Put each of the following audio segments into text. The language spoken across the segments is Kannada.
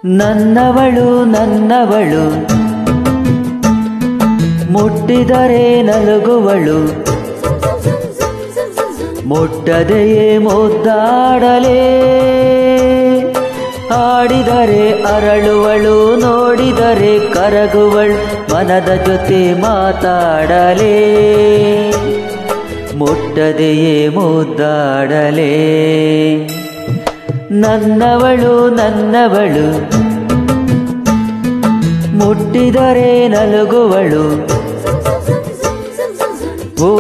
ನನ್ನವಳು ನನ್ನವಳು ಮುಟ್ಟಿದರೆ ನಲುಗುವಳು ಮುಟ್ಟದೆಯೇ ಮುದ್ದಾಡಲೇ ಆಡಿದರೆ ಅರಳುವಳು ನೋಡಿದರೆ ಕರಗುವಳು ಮನದ ಜೊತೆ ಮಾತಾಡಲೇ ಮುಟ್ಟದೆಯೇ ಮುದ್ದಾಡಲೇ ನನ್ನವಳು ನನ್ನವಳು ಮುಟ್ಟಿದರೆ ನಲುಗುವಳು ಓ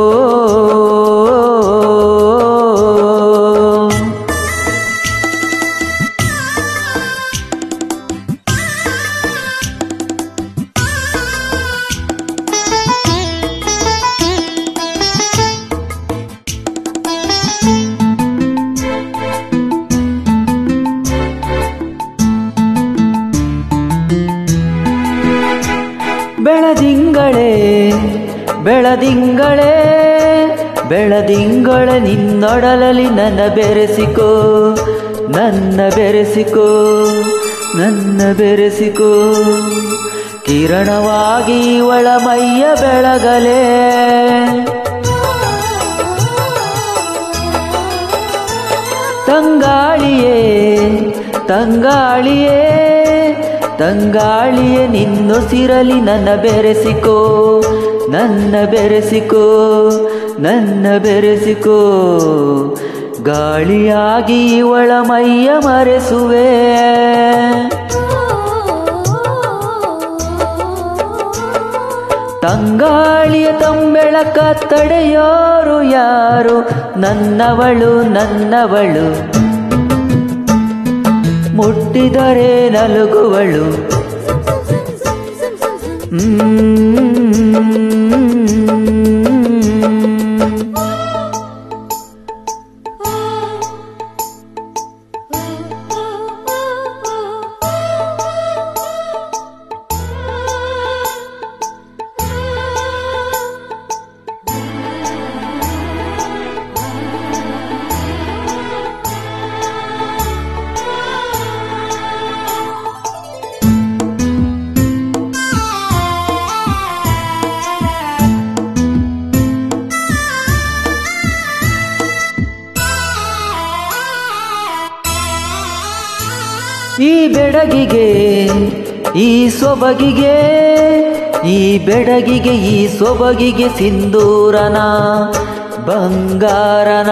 ಬೆಳದಿಂಗಳೇ ಬೆಳದಿಂಗಳೇ ಬೆಳದಿಂಗಳ ನಿನ್ನೊಡಲಲ್ಲಿ ನನ್ನ ಬೆರೆಸಿಕೋ ನನ್ನ ಬೆರೆಸಿಕೋ ನನ್ನ ಬೆರೆಸಿಕೋ ಕಿರಣವಾಗಿ ಒಳ ಮೈಯ ಬೆಳಗಲೇ ತಂಗಾಳಿಯೇ ತಂಗಾಳಿಯೇ ತಂಗಾಳಿಯೇ ನಿನ್ನೊಸಿರಲಿ ನನ್ನ ಬೆರೆಸಿಕೋ ನನ್ನ ಬೆರೆಸಿಕೋ ನನ್ನ ಬೆರೆಸಿಕೋ ಗಾಳಿಯಾಗಿ ಒಳ ಮೈಯ ಮರೆಸುವೆ ತಂಗಾಳಿಯ ತಂಬೆಳಕ ತಡೆಯೋರು ಯಾರು ನನ್ನವಳು ನನ್ನವಳು ಮುಟ್ಟಿದರೆ ನಲುಗುವಳು ಹ್ಮ್. ಈ ಬೆಡಗಿಗೆ ಈ ಸೊಬಗಿಗೆ ಈ ಬೆಡಗಿಗೆ ಈ ಸೊಬಗಿಗೆ ಸಿಂಧೂರನ ಬಂಗಾರನ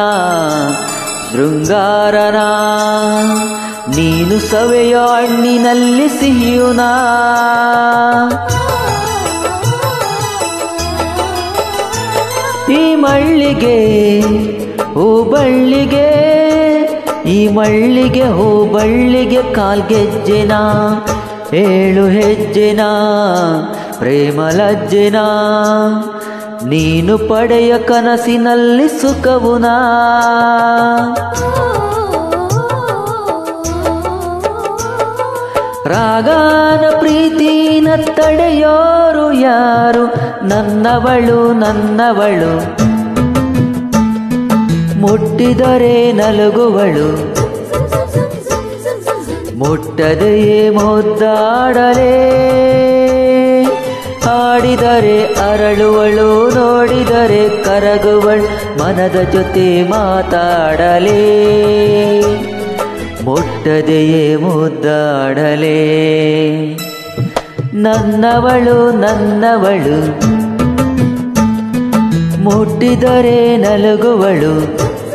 ಶೃಂಗಾರನ ನೀನು ಸವೆಯೋ ಹಣ್ಣಿನಲ್ಲಿ ಸಿಹಿಯುನಾ ಈ ಮಳ್ಳಿಗೆ ಹೂ ಬಳ್ಳಿಗೆ ಈ ಮಳ್ಳಿಗೆ ಹೂ ಬಳ್ಳಿಗೆ ಕಾಲ್ಗೆಜ್ಜೆನ ಏಳು ಹೆಜ್ಜೆನ ಪ್ರೇಮ ಲಜ್ಜೆನ ನೀನು ಪಡೆಯ ಕನಸಿನಲ್ಲಿ ಸುಖವುನಾ ರಾಗಾನ ಪ್ರೀತಿನ ತಡೆಯೋರು ಯಾರು ನನ್ನವಳು ನನ್ನವಳು ಮುಟ್ಟಿದರೆ ನಲುಗುವಳು ಮುಟ್ಟದೆಯೇ ಮುದ್ದಾಡಲೇ ಆಡಿದರೆ ಅರಳುವಳು ನೋಡಿದರೆ ಕರಗುವಳು ಮನದ ಜೊತೆ ಮಾತಾಡಲೇ ಮುಟ್ಟದೆಯೇ ಮುದ್ದಾಡಲೇ ನನ್ನವಳು ನನ್ನವಳು ಮುಟ್ಟಿದರೆ ನಲುಗುವಳು